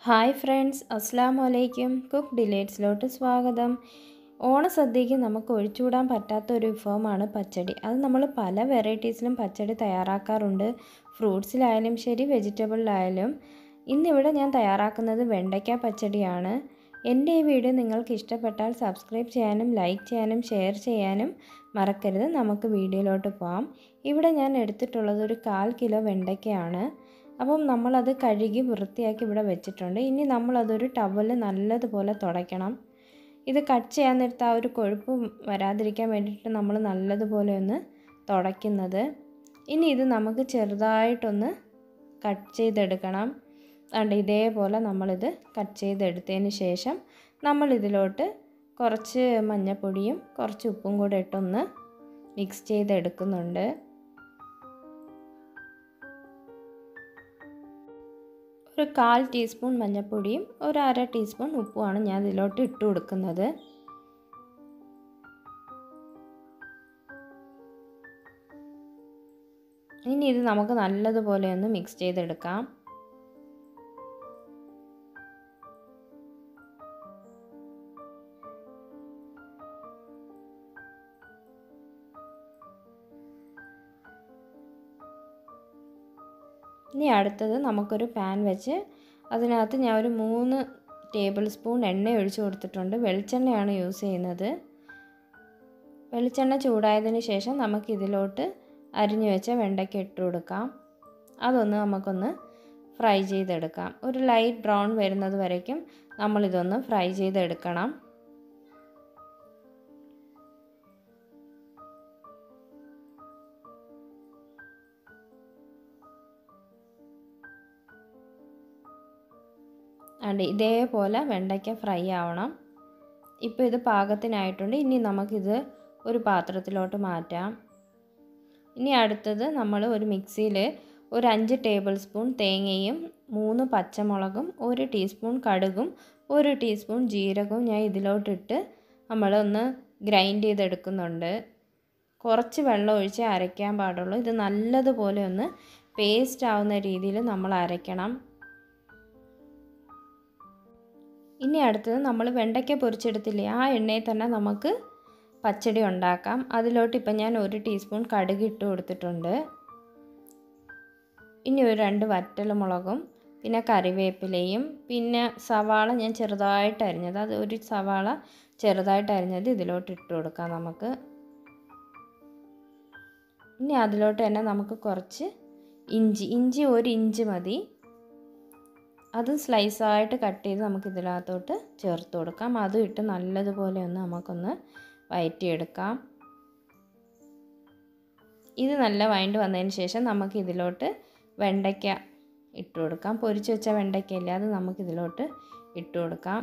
hi friends അസ്സാം വലൈക്കും cook ഡിലേറ്റ്സിലോട്ട് സ്വാഗതം ഓണസദ്യക്ക് നമുക്ക് ഒഴിച്ചുകൂടാൻ പറ്റാത്ത ഒരു വിഭവമാണ് പച്ചടി അത് നമ്മൾ പല വെറൈറ്റീസിലും പച്ചടി തയ്യാറാക്കാറുണ്ട് ഫ്രൂട്ട്സിലായാലും ശരി വെജിറ്റബിളിലായാലും ഇന്നിവിടെ ഞാൻ തയ്യാറാക്കുന്നത് വെണ്ടയ്ക്ക പച്ചടിയാണ് എൻ്റെ ഈ വീഡിയോ നിങ്ങൾക്ക് ഇഷ്ടപ്പെട്ടാൽ സബ്സ്ക്രൈബ് ചെയ്യാനും ലൈക്ക് ചെയ്യാനും ഷെയർ ചെയ്യാനും മറക്കരുത് നമുക്ക് വീഡിയോയിലോട്ട് പോകാം ഇവിടെ ഞാൻ എടുത്തിട്ടുള്ളത് ഒരു കാൽ കിലോ വെണ്ടയ്ക്കയാണ് അപ്പം നമ്മളത് കഴുകി വൃത്തിയാക്കി ഇവിടെ വെച്ചിട്ടുണ്ട് ഇനി നമ്മളതൊരു ടവല് നല്ലതുപോലെ തുടയ്ക്കണം ഇത് കട്ട് ചെയ്യാൻ നേരത്ത് ആ ഒരു കൊഴുപ്പ് വരാതിരിക്കാൻ വേണ്ടിയിട്ട് നമ്മൾ നല്ലതുപോലെ ഒന്ന് തുടയ്ക്കുന്നത് ഇനി ഇത് നമുക്ക് ചെറുതായിട്ടൊന്ന് കട്ട് ചെയ്തെടുക്കണം അതുകൊണ്ട് ഇതേപോലെ നമ്മളിത് കട്ട് ചെയ്തെടുത്തതിന് ശേഷം നമ്മൾ ഇതിലോട്ട് കുറച്ച് മഞ്ഞൾപ്പൊടിയും കുറച്ച് ഉപ്പും കൂടെ ഇട്ടൊന്ന് മിക്സ് ചെയ്തെടുക്കുന്നുണ്ട് ഒരു കാൽ ടീസ്പൂൺ മഞ്ഞൾപ്പൊടിയും ഒരു അര ടീസ്പൂൺ ഉപ്പുമാണ് ഞാൻ ഇതിലോട്ട് ഇട്ട് കൊടുക്കുന്നത് ഇനി ഇത് നമുക്ക് നല്ലതുപോലെ ഒന്ന് മിക്സ് ചെയ്തെടുക്കാം ഇനി അടുത്തത് നമുക്കൊരു പാൻ വെച്ച് അതിനകത്ത് ഞാൻ ഒരു മൂന്ന് ടേബിൾ സ്പൂൺ എണ്ണ ഒഴിച്ചു കൊടുത്തിട്ടുണ്ട് വെളിച്ചെണ്ണയാണ് യൂസ് ചെയ്യുന്നത് വെളിച്ചെണ്ണ ചൂടായതിന് ശേഷം നമുക്ക് ഇതിലോട്ട് അരിഞ്ഞു വെച്ച വെണ്ടയ്ക്ക ഇട്ട് കൊടുക്കാം അതൊന്ന് നമുക്കൊന്ന് ഫ്രൈ ചെയ്തെടുക്കാം ഒരു ലൈറ്റ് ബ്രൗൺ വരുന്നത് വരയ്ക്കും നമ്മളിതൊന്ന് ഫ്രൈ ചെയ്തെടുക്കണം അണ്ട് ഇതേപോലെ വെണ്ടയ്ക്ക ഫ്രൈ ആവണം ഇപ്പോൾ ഇത് പാകത്തിനായിട്ടുണ്ട് ഇനി നമുക്കിത് ഒരു പാത്രത്തിലോട്ട് മാറ്റാം ഇനി അടുത്തത് നമ്മൾ ഒരു മിക്സിയിൽ ഒരു അഞ്ച് ടേബിൾ സ്പൂൺ തേങ്ങയും മൂന്ന് പച്ചമുളകും ഒരു ടീസ്പൂൺ കടുകും ഒരു ടീസ്പൂൺ ജീരകവും ഞാൻ ഇതിലോട്ടിട്ട് നമ്മളൊന്ന് ഗ്രൈൻഡ് ചെയ്തെടുക്കുന്നുണ്ട് കുറച്ച് വെള്ളം ഒഴിച്ച് അരയ്ക്കാൻ പാടുള്ളൂ ഇത് നല്ലതുപോലെ ഒന്ന് പേസ്റ്റ് ആവുന്ന രീതിയിൽ നമ്മൾ അരയ്ക്കണം ഇനി അടുത്തത് നമ്മൾ വെണ്ടയ്ക്ക പൊരിച്ചെടുത്തില്ലേ ആ എണ്ണയിൽ തന്നെ നമുക്ക് പച്ചടി ഉണ്ടാക്കാം അതിലോട്ട് ഇപ്പം ഞാൻ ഒരു ടീസ്പൂൺ കടുക് ഇട്ട് കൊടുത്തിട്ടുണ്ട് ഇനി ഒരു രണ്ട് വറ്റൽമുളകും പിന്നെ കറിവേപ്പിലയും പിന്നെ സവാള ഞാൻ ചെറുതായിട്ട് അരിഞ്ഞത് അത് ഒരു സവാള ചെറുതായിട്ട് അരിഞ്ഞത് ഇതിലോട്ട് ഇട്ട് കൊടുക്കാം നമുക്ക് ഇനി അതിലോട്ട് തന്നെ നമുക്ക് കുറച്ച് ഇഞ്ചി ഇഞ്ചി ഒരു ഇഞ്ച് മതി അത് സ്ലൈസായിട്ട് കട്ട് ചെയ്ത് നമുക്ക് ഇതിനകത്തോട്ട് ചേർത്ത് കൊടുക്കാം അതും ഇട്ട് നല്ലതുപോലെ ഒന്ന് നമുക്കൊന്ന് വയറ്റിയെടുക്കാം ഇത് നല്ല വഴണ്ട് വന്നതിന് ശേഷം നമുക്ക് ഇതിലോട്ട് വെണ്ടയ്ക്ക ഇട്ട് കൊടുക്കാം പൊരിച്ച് വെച്ച വെണ്ടയ്ക്കയില്ലേ അത് നമുക്ക് ഇതിലോട്ട് ഇട്ട് കൊടുക്കാം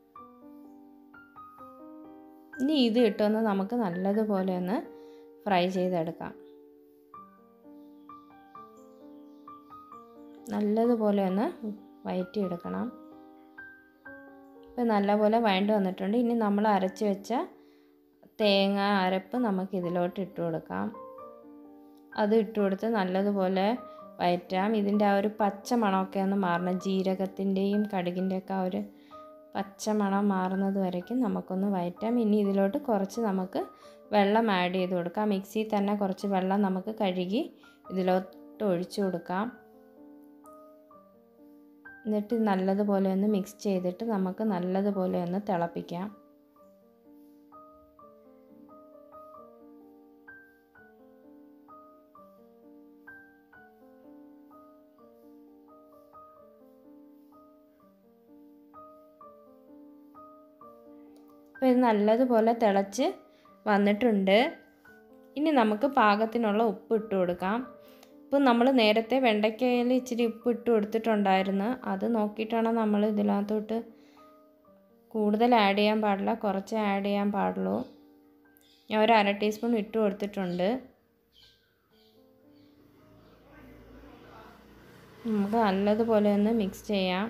ഇനി ഇത് ഇട്ടൊന്ന് നമുക്ക് നല്ലതുപോലെ ഒന്ന് ഫ്രൈ ചെയ്തെടുക്കാം നല്ലതുപോലെ ഒന്ന് വയറ്റിയെടുക്കണം ഇപ്പം നല്ലപോലെ വഴണ്ട് വന്നിട്ടുണ്ട് ഇനി നമ്മൾ അരച്ച് വെച്ച തേങ്ങ അരപ്പ് നമുക്ക് ഇതിലോട്ട് ഇട്ട് കൊടുക്കാം അത് ഇട്ട് കൊടുത്ത് നല്ലതുപോലെ വയറ്റാം ഇതിൻ്റെ ആ ഒരു പച്ച മണമൊക്കെ ഒന്ന് മാറണം ജീരകത്തിൻ്റെയും കടുകിൻ്റെയൊക്കെ ആ ഒരു പച്ച മണം മാറുന്നത് വരയ്ക്കും നമുക്കൊന്ന് വയറ്റാം ഇനി ഇതിലോട്ട് കുറച്ച് നമുക്ക് വെള്ളം ആഡ് ചെയ്ത് കൊടുക്കാം മിക്സിയിൽ തന്നെ കുറച്ച് വെള്ളം നമുക്ക് കഴുകി ഇതിലോട്ട് ഒഴിച്ചു കൊടുക്കാം എന്നിട്ട് നല്ലതുപോലെ ഒന്ന് മിക്സ് ചെയ്തിട്ട് നമുക്ക് നല്ലതുപോലെ ഒന്ന് തിളപ്പിക്കാം അപ്പോൾ ഇത് നല്ലതുപോലെ തിളച്ച് വന്നിട്ടുണ്ട് ഇനി നമുക്ക് പാകത്തിനുള്ള ഉപ്പ് ഇട്ട് കൊടുക്കാം ഇപ്പം നമ്മൾ നേരത്തെ വെണ്ടയ്ക്കയിൽ ഇച്ചിരി ഉപ്പ് ഇട്ട് കൊടുത്തിട്ടുണ്ടായിരുന്നു അത് നോക്കിയിട്ടാണ് നമ്മൾ ഇതിനകത്തോട്ട് കൂടുതൽ ആഡ് ചെയ്യാൻ പാടില്ല കുറച്ച് ആഡ് ചെയ്യാൻ പാടുള്ളൂ ഞാൻ ഒരു അര ടീസ്പൂൺ ഇട്ട് കൊടുത്തിട്ടുണ്ട് നമുക്ക് നല്ലതുപോലെ ഒന്ന് മിക്സ് ചെയ്യാം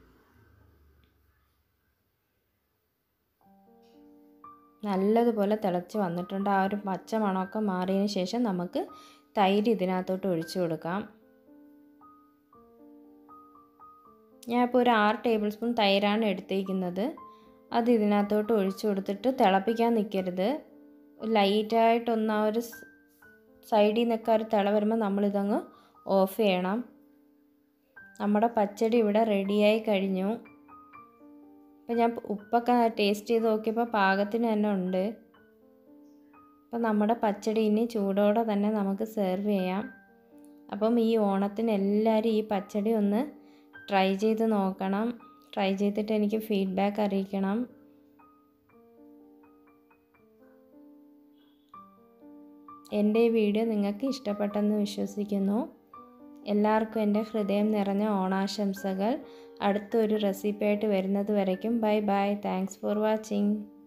നല്ലതുപോലെ തിളച്ച് വന്നിട്ടുണ്ട് ആ ഒരു പച്ച മണമൊക്കെ മാറിയതിന് ശേഷം നമുക്ക് തൈര് ഇതിനകത്തോട്ട് ഒഴിച്ചു കൊടുക്കാം ഞാൻ ഇപ്പോൾ ഒരു ആറ് ടേബിൾ സ്പൂൺ തൈരാണ് എടുത്തേക്കുന്നത് അത് ഇതിനകത്തോട്ട് ഒഴിച്ചു കൊടുത്തിട്ട് തിളപ്പിക്കാൻ നിൽക്കരുത് ലൈറ്റായിട്ടൊന്ന് ആ ഒരു സൈഡിൽ നിന്നൊക്കെ ഒരു തിള വരുമ്പോൾ നമ്മളിതങ്ങ് ഓഫ് ചെയ്യണം നമ്മുടെ പച്ചടി ഇവിടെ റെഡിയായി കഴിഞ്ഞു അപ്പോൾ ഞാൻ ഉപ്പൊക്കെ ടേസ്റ്റ് ചെയ്ത് നോക്കിയപ്പോൾ പാകത്തിന് തന്നെ ഉണ്ട് അപ്പോൾ നമ്മുടെ പച്ചടി ഇനി ചൂടോടെ തന്നെ നമുക്ക് സെർവ് ചെയ്യാം അപ്പം ഈ ഓണത്തിന് എല്ലാവരും ഈ പച്ചടി ഒന്ന് ട്രൈ ചെയ്ത് നോക്കണം ട്രൈ ചെയ്തിട്ട് എനിക്ക് ഫീഡ്ബാക്ക് അറിയിക്കണം എൻ്റെ ഈ വീഡിയോ നിങ്ങൾക്ക് ഇഷ്ടപ്പെട്ടെന്ന് വിശ്വസിക്കുന്നു എല്ലാവർക്കും എൻ്റെ ഹൃദയം നിറഞ്ഞ ഓണാശംസകൾ അടുത്തൊരു റെസിപ്പിയായിട്ട് വരുന്നത് വരയ്ക്കും bye bye thanks for watching